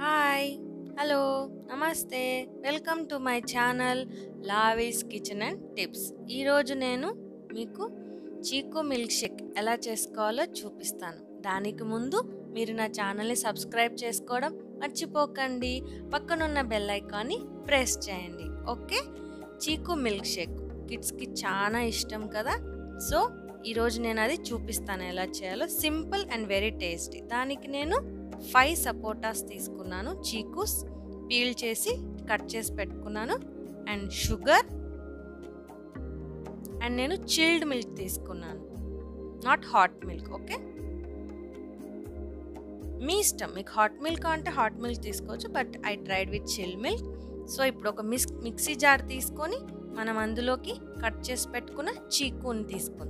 hi hello నమస్తే welcome to my channel Lavi's kitchen and tips ఈరోజు నేను మీకు చీకు మిల్క్ షేక్ ఎలా చేసుకోవాలో చూపిస్తాను దానికి ముందు మీరు నా ఛానల్ని సబ్స్క్రైబ్ చేసుకోవడం మర్చిపోకండి పక్కనున్న బెల్ ఐకాన్ని ప్రెస్ చేయండి ఓకే చీకు మిల్క్ షేక్ కిడ్స్కి చాలా ఇష్టం కదా సో ఈరోజు నేను అది చూపిస్తాను ఎలా చేయాలో సింపుల్ అండ్ వెరీ టేస్టీ దానికి నేను ఫైవ్ సపోటాస్ తీసుకున్నాను చీకుస్ పీల్ చేసి కట్ చేసి పెట్టుకున్నాను అండ్ షుగర్ అండ్ నేను చిల్డ్ మిల్క్ తీసుకున్నాను నాట్ హాట్ మిల్క్ ఓకే మీ ఇష్టం మీకు హాట్ మిల్క్ అంటే హాట్ మిల్క్ తీసుకోవచ్చు but I tried with chill milk so ఇప్పుడు ఒక మిక్స్ మిక్సీ జార్ తీసుకొని మనం అందులోకి కట్ చేసి పెట్టుకున్న చీకుని తీసుకుందాం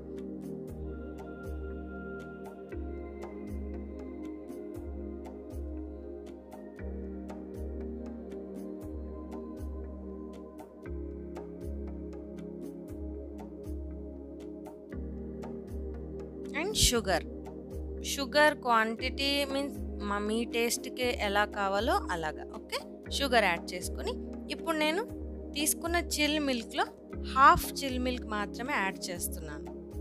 and sugar sugar quantity means మా మీ టేస్ట్కి ఎలా కావాలో అలాగా ఓకే షుగర్ యాడ్ చేసుకొని ఇప్పుడు నేను తీసుకున్న చిల్ మిల్క్లో హాఫ్ చిల్ మిల్క్ మాత్రమే యాడ్ చేస్తున్నాను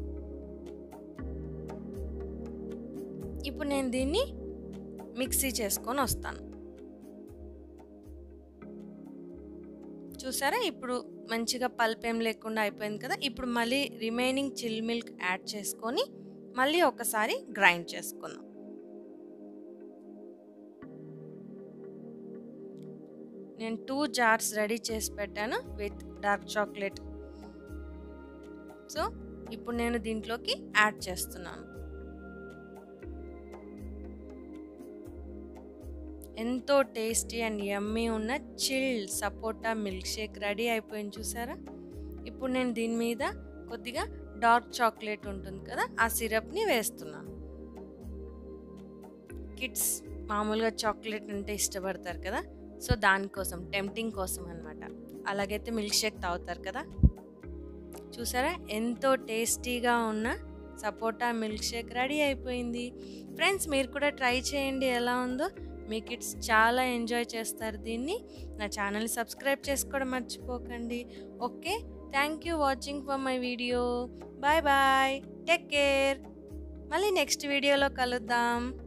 ఇప్పుడు నేను దీన్ని మిక్సీ చేసుకొని వస్తాను చూసారా ఇప్పుడు మంచిగా పల్ప్ ఏం లేకుండా అయిపోయింది కదా ఇప్పుడు మళ్ళీ రిమైనింగ్ చిల్ మిల్క్ యాడ్ చేసుకొని మళ్ళీ ఒకసారి గ్రైండ్ చేసుకుందాం నేను టూ జార్స్ రెడీ చేసి పెట్టాను విత్ డార్క్ చాక్లెట్ సో ఇప్పుడు నేను దీంట్లోకి యాడ్ చేస్తున్నాను ఎంతో టేస్టీ అండ్ యమ్మీ ఉన్న chill sapota milkshake ready అయిపోయింది చూసారా ఇప్పుడు నేను దీని మీద కొద్దిగా డార్క్ చాక్లెట్ ఉంటుంది కదా ఆ సిరప్ని వేస్తున్నాను కిడ్స్ మామూలుగా చాక్లెట్ అంటే ఇష్టపడతారు కదా సో దానికోసం టెంప్టింగ్ కోసం అనమాట అలాగైతే మిల్క్ షేక్ తాగుతారు కదా చూసారా ఎంతో టేస్టీగా ఉన్న సపోటా మిల్క్ షేక్ రెడీ అయిపోయింది ఫ్రెండ్స్ మీరు కూడా ట్రై చేయండి ఎలా ఉందో మీ కిడ్స్ చాలా ఎంజాయ్ చేస్తారు దీన్ని నా ఛానల్ని సబ్స్క్రైబ్ చేసుకోవడం మర్చిపోకండి okay thank you watching for my video bye bye take care మళ్ళీ నెక్స్ట్ వీడియోలో కలుద్దాం